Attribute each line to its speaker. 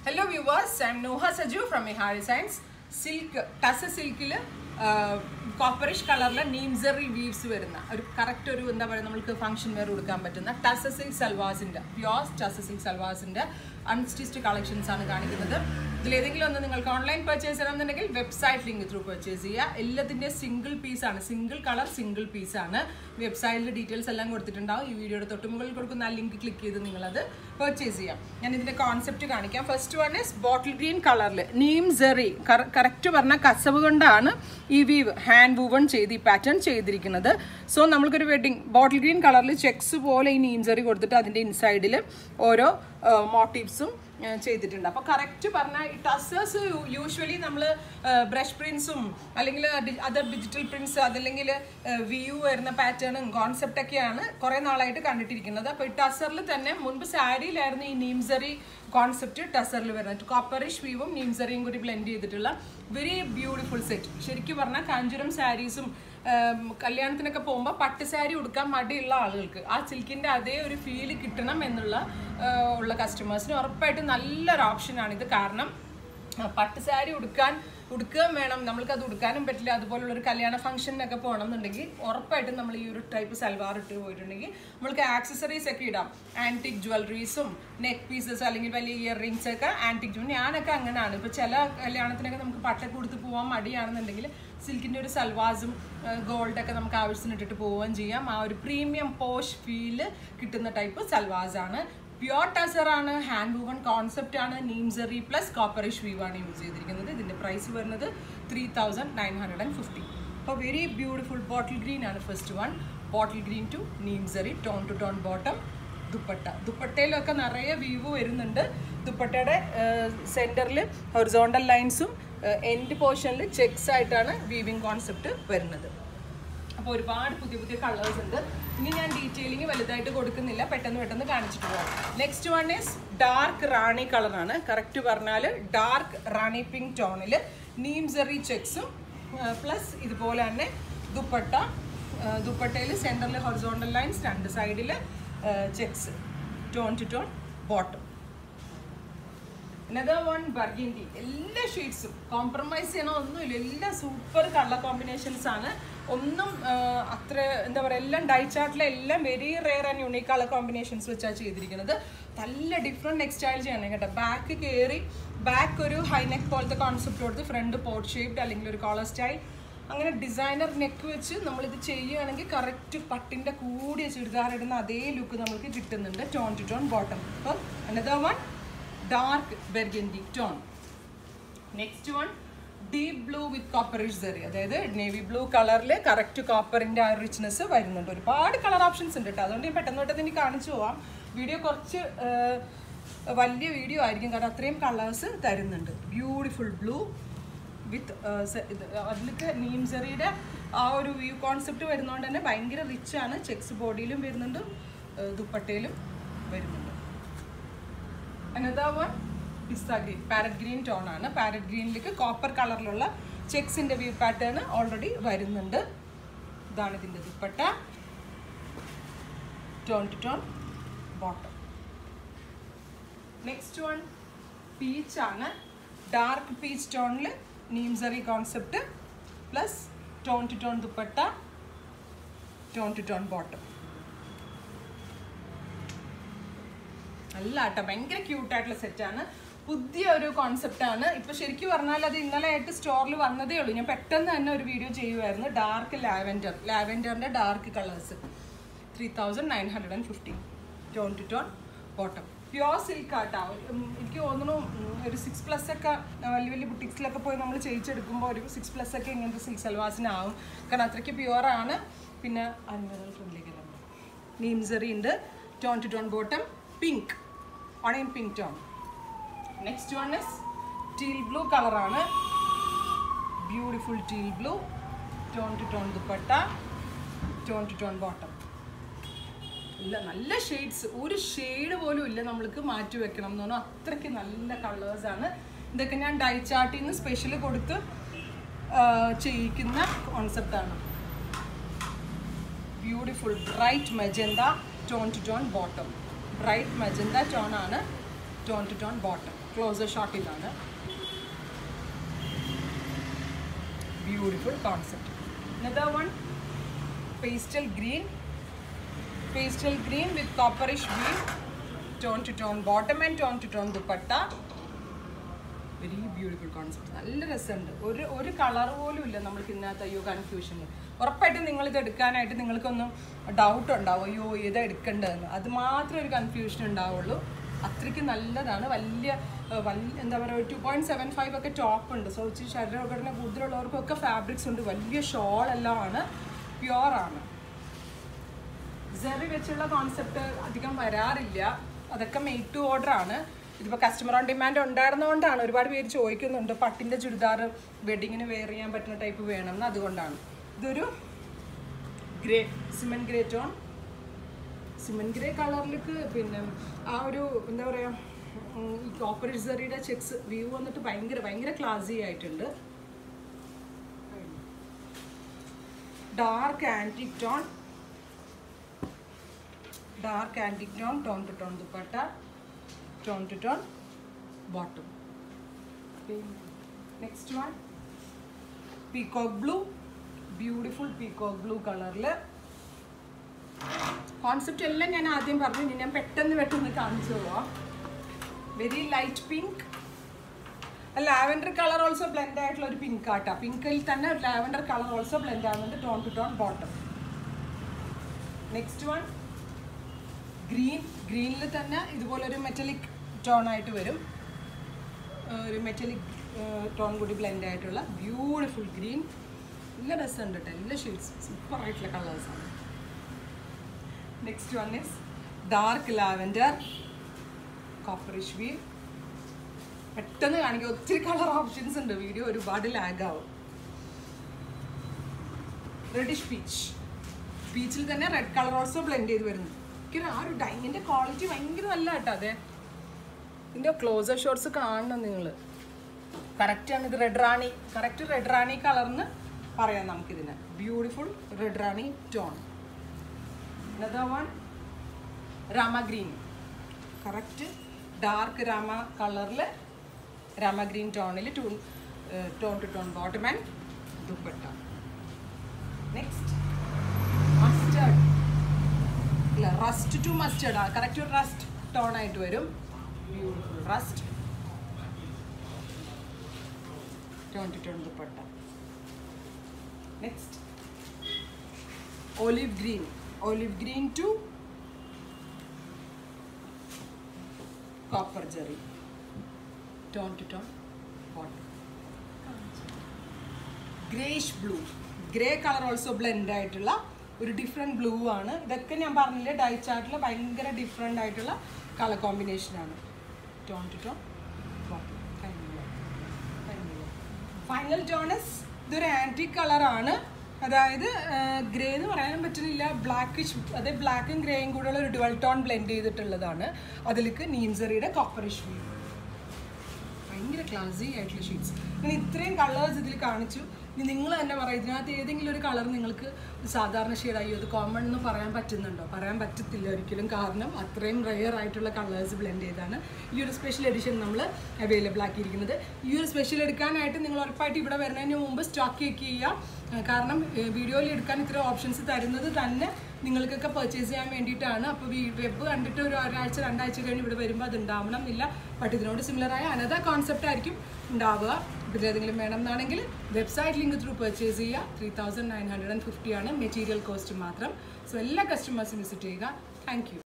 Speaker 1: Hello viewers I'm Noha Saju from Mihari സയൻസ് silk tasar സിൽക്കിൽ copperish കളറിൽ നീംസറി വീവ്സ് വരുന്ന ഒരു കറക്റ്റ് ഒരു എന്താ പറയുക നമുക്ക് ഫംഗ്ഷൻ വെയർ കൊടുക്കാൻ പറ്റുന്ന ടസ സിൽക്ക് സൽവാസിൻ്റെ പ്യോർ ടസ സിൽക്ക് സൽവാസിൻ്റെ അൺസ്റ്റിച്ച്ഡ് കളക്ഷൻസ് ആണ് കാണിക്കുന്നത് ഇതിലേതെങ്കിലും ഒന്ന് നിങ്ങൾക്ക് ഓൺലൈൻ പർച്ചേസ് ചെയ്യണമെന്നുണ്ടെങ്കിൽ വെബ്സൈറ്റ് ലിങ്ക് ത്രൂ പർച്ചേസ് ചെയ്യുക എല്ലാത്തിൻ്റെ സിംഗിൾ പീസാണ് സിംഗിൾ കളർ സിംഗിൾ പീസാണ് വെബ്സൈറ്റിൽ ഡീറ്റെയിൽസ് എല്ലാം കൊടുത്തിട്ടുണ്ടാവും ഈ വീഡിയോയുടെ തൊട്ട് മുകളിൽ കൊടുക്കുന്ന ആ ലിങ്ക് ക്ലിക്ക് ചെയ്ത് നിങ്ങളത് പർച്ചേസ് ചെയ്യാം ഞാൻ ഇതിൻ്റെ കോൺസെപ്റ്റ് കാണിക്കാം first one is bottle green കളറിൽ നീം സെറി കറക്റ്റ് പറഞ്ഞ കസവ് കൊണ്ടാണ് ഈ വീവ് ഹാൻഡ് വൂവൺ ചെയ്ത് ഈ പാറ്റേൺ ചെയ്തിരിക്കുന്നത് സോ നമ്മൾക്കൊരു വെഡിങ് ബോട്ടിൽ ഗ്രീൻ കളറിൽ ചെക്സ് പോലെ ഈ നീം സെറി കൊടുത്തിട്ട് അതിൻ്റെ ഇൻസൈഡിൽ ഓരോ മോട്ടീവ്സും ചെയ്തിട്ടുണ്ട് അപ്പോൾ കറക്റ്റ് പറഞ്ഞാൽ ഈ ടസേഴ്സ് യൂഷ്വലി നമ്മൾ ബ്രഷ് പ്രിൻസും അല്ലെങ്കിൽ അതർ ഡിജിറ്റൽ പ്രിൻസ് അതല്ലെങ്കിൽ വ്യൂ വരുന്ന പാറ്റേണും കോൺസെപ്റ്റൊക്കെയാണ് കുറേ നാളായിട്ട് കണ്ടിട്ടിരിക്കുന്നത് അപ്പോൾ ഈ ടസറിൽ തന്നെ മുൻപ് സാരിയിലായിരുന്നു ഈ നീംസറി കോൺസെപ്റ്റ് ടസറിൽ വരുന്നത് കോപ്പറിഷ് വീവും നീംസറിയും കൂടി ബ്ലെൻഡ് ചെയ്തിട്ടുള്ള വെരി ബ്യൂട്ടിഫുൾ സെറ്റ് ശരിക്കും പറഞ്ഞാൽ കാഞ്ചുരം സാരീസും കല്യാണത്തിനൊക്കെ പോകുമ്പോൾ പട്ട് സാരി ഉടുക്കാൻ മടിയുള്ള ആളുകൾക്ക് ആ സിൽക്കിൻ്റെ അതേ ഒരു ഫീല് കിട്ടണം എന്നുള്ള ഉള്ള കസ്റ്റമേഴ്സിന് ഉറപ്പായിട്ടും നല്ലൊരു ഓപ്ഷനാണ് ഇത് കാരണം പട്ട് സാരി ഉടുക്കാൻ ഉടുക്കുകയും വേണം നമ്മൾക്ക് അത് ഉടുക്കാനും പറ്റില്ല അതുപോലുള്ള ഒരു കല്യാണ ഫംഗ്ഷനൊക്കെ പോകണം എന്നുണ്ടെങ്കിൽ ഉറപ്പായിട്ടും നമ്മൾ ഈ ഒരു ടൈപ്പ് സൽവാർ ഇട്ട് പോയിട്ടുണ്ടെങ്കിൽ നമ്മൾക്ക് ആക്സസറീസ് ഒക്കെ ഇടാം ആൻറ്റിക് ജ്വല്ലറീസും നെക്ക് പീസസ് അല്ലെങ്കിൽ വലിയ ഇയർ റിങ്സ് ഒക്കെ ആൻറ്റിക് ജ്വൽ ഞാനൊക്കെ അങ്ങനെയാണ് ഇപ്പോൾ ചില കല്യാണത്തിനൊക്കെ നമുക്ക് പട്ടൊക്കെ കൊടുത്ത് പോകാൻ മടിയാണെന്നുണ്ടെങ്കിൽ സിൽക്കിൻ്റെ ഒരു സൽവാസും ഗോൾഡൊക്കെ നമുക്ക് ആവശ്യത്തിന് ഇട്ടിട്ട് പോവുകയും ചെയ്യാം ആ ഒരു പ്രീമിയം പോഷ് ഫീല് കിട്ടുന്ന ടൈപ്പ് സൽവാസാണ് പ്യോർ ടസർ ആണ് ഹാൻഡ് വൂവൺ കോൺസെപ്റ്റ് ആണ് നീംസറി പ്ലസ് കോപ്പറിഷ് വീവ് ആണ് യൂസ് ചെയ്തിരിക്കുന്നത് ഇതിൻ്റെ പ്രൈസ് വരുന്നത് three thousand nine hundred and fifty അപ്പോൾ വെരി ബ്യൂട്ടിഫുൾ ബോട്ടിൽ ഗ്രീൻ ആണ് first one bottle green to neem zari tone to tone bottom dupatta ദുപ്പട്ടയിലൊക്കെ നിറയെ വീവ് വരുന്നുണ്ട് ദുപ്പട്ടയുടെ സെൻറ്ററിൽ ഹൊറിസോണ്ടൽ ലൈൻസും എൻഡ് പോർഷനിൽ ചെക്സ് ആയിട്ടാണ് വീവിങ് കോൺസെപ്റ്റ് വരുന്നത് അപ്പോൾ ഒരുപാട് പുതിയ പുതിയ കളേഴ്സ് ഉണ്ട് ഇനി ഞാൻ ഡീറ്റെയിലിംഗ് വലുതായിട്ട് കൊടുക്കുന്നില്ല പെട്ടെന്ന് പെട്ടെന്ന് കാണിച്ചിട്ട് പോകാം next one is dark rani കളറാണ് കറക്റ്റ് പറഞ്ഞാൽ ഡാർക്ക് റാണി പിങ്ക് ടോണിൽ നീംസറി ചെക്സും പ്ലസ് ഇതുപോലെ തന്നെ ദുപ്പട്ട ദുപ്പട്ടയിൽ സെൻറ്ററിൽ ഹൊറിസോണ്ടൽ ലൈൻസ് രണ്ട് സൈഡിൽ checks tone to tone bottom another one burgundy എല്ലാ ഷെയ്ഡ്സും കോംപ്രമൈസ് ചെയ്യണോ ഒന്നുമില്ല എല്ലാം സൂപ്പർ കളർ കോമ്പിനേഷൻസ് ആണ് ഒന്നും അത്ര എന്താ പറയുക എല്ലാം ഡൈ ചാർട്ടിലെ എല്ലാം very rare and unique colour combinations വെച്ചാണ് ചെയ്തിരിക്കുന്നത് നല്ല ഡിഫറെൻറ്റ് നെക്ക് സ്റ്റൈൽ ചെയ്യണം കേട്ടോ ബാക്ക് കയറി ബാക്ക് ഒരു ഹൈ നെക്ക് പോലത്തെ കോൺസെപ്റ്റ് കൊടുത്ത് ഫ്രണ്ട് പോട്ട് ഷേപ്ഡ് അല്ലെങ്കിൽ ഒരു കോളർ സ്റ്റൈൽ അങ്ങനെ ഡിസൈനർ നെക്ക് വെച്ച് നമ്മളിത് ചെയ്യുകയാണെങ്കിൽ കറക്റ്റ് പട്ടിൻ്റെ കൂടിയ ചുരിദാർ ഇടുന്ന അതേ ലുക്ക് നമുക്ക് കിട്ടുന്നുണ്ട് ടോൺ ടു ടോൺ ബോട്ടം അപ്പം another one dark burgundy tone next one deep blue with copperish zari അതായത് നേവി ബ്ലൂ കളറിൽ കറക്റ്റ് കോപ്പറിൻ്റെ ആ റിച്ച്നെസ് വരുന്നുണ്ട് ഒരുപാട് കളർ ഓപ്ഷൻസ് ഉണ്ട് കേട്ടോ അതുകൊണ്ട് ഞാൻ പെട്ടെന്ന് പെട്ടെന്ന് ഇനി കാണിച്ചു പോവാം വീഡിയോ കുറച്ച് വലിയ വീഡിയോ ആയിരിക്കും കാരണം അത്രയും കളേഴ്സ് തരുന്നുണ്ട് ബ്യൂട്ടിഫുൾ ബ്ലൂ വിത്ത് അതിലൊക്കെ നീംസറിയുടെ ആ ഒരു വ്യൂ കോൺസെപ്റ്റ് വരുന്നതുകൊണ്ട് തന്നെ ഭയങ്കര റിച്ചാണ് ചെക്സ് ബോഡിയിലും വരുന്നുണ്ട് ദുപ്പട്ടയിലും വരുന്നുണ്ട് another one pista green parrot green tone ആണ് പാരറ്റ് ഗ്രീനിലേക്ക് കോപ്പർ കളറിലുള്ള ചെക്സിൻ്റെ വ്യൂ പാറ്റേൺ ഓൾറെഡി വരുന്നുണ്ട് ഇതാണ് ഇതിൻ്റെ dupatta tone to tone bottom next one peach ആണ് ഡാർക്ക് പീച്ച് ടോണിൽ neem zari concept plus tone to tone dupatta tone to tone bottom നല്ല ആട്ടോ ഭയങ്കര ക്യൂട്ടായിട്ടുള്ള സെറ്റാണ് പുതിയ ഒരു കോൺസെപ്റ്റാണ് ഇപ്പോൾ ശരിക്കും പറഞ്ഞാൽ അത് ഇന്നലെ ആയിട്ട് സ്റ്റോറിൽ വന്നതേ ഉള്ളൂ ഞാൻ പെട്ടെന്ന് തന്നെ ഒരു വീഡിയോ ചെയ്യുമായിരുന്നു ഡാർക്ക് ലാവൻഡർ ലാവൻഡറിൻ്റെ dark colours three thousand nine hundred and fifty tone to tone bottom pure silk ആട്ടോ എനിക്ക് തോന്നുന്നു ഒരു സിക്സ് പ്ലസ് ഒക്കെ വലിയ വലിയ ബുട്ടിക്സിലൊക്കെ പോയി നമ്മൾ ചെയ്യിച്ചെടുക്കുമ്പോൾ ഒരു സിക്സ് പ്ലസ് ഒക്കെ ഇങ്ങനത്തെ സിൽക്ക് സൽവാസിനാവും കാരണം അത്രയ്ക്ക് പ്യുവറാണ് പിന്നെ അൻവറൽ ഫ്രണ്ടിലേക്കെല്ലാം നീംസറി ഉണ്ട് tone to tone bottom pink ഓണയും pink tone next one is teal blue കളറാണ് beautiful teal blue tone to tone dupatta tone to tone bottom ഇല്ല നല്ല ഷെയ്ഡ്സ് ഒരു ഷെയ്ഡ് പോലും ഇല്ല നമ്മൾക്ക് മാറ്റി വെക്കണം എന്ന് പറഞ്ഞാൽ അത്രയ്ക്ക് നല്ല കളേഴ്സാണ് ഇതൊക്കെ ഞാൻ ഡൈ ചാർട്ടിൽ നിന്ന് സ്പെഷ്യൽ കൊടുത്ത് ചെയ്യിക്കുന്ന കോൺസെപ്റ്റാണ് beautiful bright magenta tone to tone bottom bright magenta tone ആണ് tone to tone bottom closer shot ഇതാണ് beautiful concept another one pastel green pastel green with copperish weave tone to tone bottom and tone to tone dupatta very beautiful concept നല്ല രസമുണ്ട് ഒരു ഒരു colour പോലും ഇല്ല നമ്മൾക്ക് ഇതിനകത്ത് അയ്യോ കൺഫ്യൂഷൻ ഉറപ്പായിട്ടും നിങ്ങൾ ഇത് എടുക്കാനായിട്ട് നിങ്ങൾക്കൊന്നും ഡൗട്ട് ഉണ്ടാവും അയ്യോ ഏതാ എടുക്കേണ്ടതെന്ന് അത് മാത്രമേ ഒരു കൺഫ്യൂഷൻ ഉണ്ടാവുള്ളൂ അത്രയ്ക്ക് നല്ലതാണ് വലിയ ഏഹ്, വലിയ എന്താ പറയുക ടു പോയിന്റ് സെവൻ ഫൈവ് ഒക്കെ ടോപ്പ് ഉണ്ട് സോ ഇച്ചിരി ശരീരഘടന കൂടുതലുള്ളവർക്കൊക്കെ ഫാബ്രിക്സ് ഉണ്ട് വലിയ ഷോൾ എല്ലാം ആണ് പ്യുവർ ആണ് സെറി വെച്ചുള്ള കോൺസെപ്റ്റ് അധികം വരാറില്ല അതൊക്കെ മെയ്ഡ് ടു ഓർഡർ ആണ് ഇതിപ്പോൾ കസ്റ്റമർ ഓൺ ഡിമാൻഡ് ഉണ്ടായിരുന്നതുകൊണ്ടാണ് ഒരുപാട് പേര് ചോദിക്കുന്നുണ്ട് പട്ടിൻ്റെ ചുരിദാർ വെഡിങ്ങിന് വെയർ ചെയ്യാൻ പറ്റുന്ന ടൈപ്പ് വേണം എന്ന് അതുകൊണ്ടാണ് ഇതൊരു grey cement grey tone cement grey കളറിലേക്ക് പിന്നെ ആ ഒരു എന്താ പറയുക ഈ കോപ്പറേറ്റ് സെറിയുടെ ചെക്സ് വ്യൂ വന്നിട്ട് ഭയങ്കര ഭയങ്കര ക്ലാസി ആയിട്ടുണ്ട് dark antique tone dark antique tone, tone to tone dupatta, tone to tone bottom. Okay. Next one, peacock blue, beautiful peacock blue കളറിൽ കോൺസെപ്റ്റ് എല്ലാം ഞാൻ ആദ്യം പറഞ്ഞു ഇനി ഞാൻ പെട്ടെന്ന് പെട്ടെന്ന് കാണിച്ചു പോവാം very light pink lavender colour also blend ആയിട്ടുള്ള ഒരു പിങ്ക് ആട്ടാ പിങ്കിൽ തന്നെ ലാവൻഡർ കളർ ഓൾസോ ബ്ലെൻഡ് ആവുന്നുണ്ട് tone to tone bottom next one green ഗ്രീനിൽ തന്നെ ഇതുപോലൊരു മെറ്റലിക് ടോൺ ആയിട്ട് വരും ആ, ഒരു മെറ്റലിക് ടോൺ കൂടി ബ്ലെൻഡ് ആയിട്ടുള്ള ബ്യൂട്ടിഫുൾ ഗ്രീൻ നല്ല രസമുണ്ട് കേട്ടോ എല്ലാ ഷെയ്ഡ്സ് സൂപ്പർ ആയിട്ടുള്ള കളേഴ്സാണ് next one is dark lavender copperish weave പെട്ടെന്ന് കാണിക്കുക ഒത്തിരി കളർ ഓപ്ഷൻസ് ഉണ്ട് വീഡിയോ ഒരുപാട് ലാഗ് ആവും റെഡിഷ് പീച്ച് പീച്ചിൽ തന്നെ റെഡ് കളർ ഓൾസോ ബ്ലെൻഡ് ചെയ്ത് വരുന്നു എനിക്ക് ആ ഒരു ഡൈനിന്റെ ക്വാളിറ്റി ഭയങ്കര നല്ല കേട്ടോ അതെ ഇതിന്റെ ക്ലോസർ ഷോട്ട്സ് കാണണം നിങ്ങൾ കറക്റ്റ് ആണ് ഇത് red rani correct red rani കളർന്ന് പറയാം നമുക്കിതിന് beautiful red rani tone another one rama green correct dark rama കളറിൽ രാമ ഗ്രീൻ ടോണിൽ to tone to tone bottom and dupatta next mustard ഇല്ല റസ്റ്റ് ടു മസ്റ്റേർഡ് കറക്റ്റ് ഒരു റസ്റ്റ് ടോൺ ആയിട്ട് വരും beautiful rust tone to tone dupatta next olive green olive green to copper jerry tone to tone bottom greyish blue grey colour also blend ആയിട്ടുള്ള ഒരു different blue ആണ് ഇതൊക്കെ ഞാൻ പറഞ്ഞില്ലേ dye ചാർട്ടിൽ ഭയങ്കര ഡിഫറെൻ്റ് ആയിട്ടുള്ള കളർ കോമ്പിനേഷനാണ് tone to tone bottom final tones ഇതൊരു ആൻറ്റിക് കളറാണ് അതായത് ഗ്രേ എന്ന് പറയാനും പറ്റുന്നില്ല ബ്ലാക്കിഷ് അതായത് ബ്ലാക്കും ഗ്രേയും കൂടെയുള്ള ഒരു ഡുവൽ ടോൺ ബ്ലെൻഡ് ചെയ്തിട്ടുള്ളതാണ് അതിലേക്ക് നീൻസറിയുടെ കോപ്പറിഷ് വ്യൂ ഭയങ്കര ക്ലാസി ആയിട്ടുള്ള ഷീറ്റ്സ് ഇങ്ങനെ ഇത്രയും കളേഴ്സ് ഇതിൽ കാണിച്ചു ഇനി നിങ്ങൾ തന്നെ പറയാം ഇതിനകത്ത് ഏതെങ്കിലും ഒരു കളർ നിങ്ങൾക്ക് സാധാരണ ഷെയ്ഡ് അയ്യോ അത് കോമൺ എന്ന് പറയാൻ പറ്റുന്നുണ്ടോ പറയാൻ പറ്റത്തില്ല ഒരിക്കലും കാരണം അത്രയും റെയർ ആയിട്ടുള്ള കളേഴ്സ് ബ്ലെൻഡ് ചെയ്താണ് ഈ ഒരു സ്പെഷ്യൽ എഡിഷൻ നമ്മൾ അവൈലബിൾ ആക്കിയിരിക്കുന്നത് ഈ ഒരു സ്പെഷ്യൽ എടുക്കാനായിട്ട് നിങ്ങൾ ഉറപ്പായിട്ട് ഇവിടെ വരുന്നതിന് മുമ്പ് സ്റ്റോക്ക് ചെക്ക് ചെയ്യുക ഏഹ് കാരണം വീഡിയോയിൽ എടുക്കാൻ ഇത്ര ഓപ്ഷൻസ് തരുന്നത് തന്നെ നിങ്ങൾക്കൊക്കെ പർച്ചേസ് ചെയ്യാൻ വേണ്ടിയിട്ടാണ് അപ്പോൾ വെബ് കണ്ടിട്ട് ഒരു ഒരാഴ്ച രണ്ടാഴ്ച കഴിഞ്ഞ് ഇവിടെ വരുമ്പോൾ അത് ഉണ്ടാവണം എന്നില്ല ബട്ട് ഇതിനോട് സിമിലർ ആയ അനദർ കോൺസെപ്റ്റ് ആയിരിക്കും ഉണ്ടാവുക ഇതിൽ ഏതെങ്കിലും വേണം എന്നാണെങ്കിൽ വെബ്സൈറ്റ് ലിങ്ക് ത്രൂ പർച്ചേസ് ചെയ്യുക three thousand nine hundred and fifty ആണ് മെറ്റീരിയൽ കോസ്റ്റ് മാത്രം സോ എല്ലാ കസ്റ്റമേഴ്സും വിസിറ്റ് ചെയ്യുക താങ്ക് യു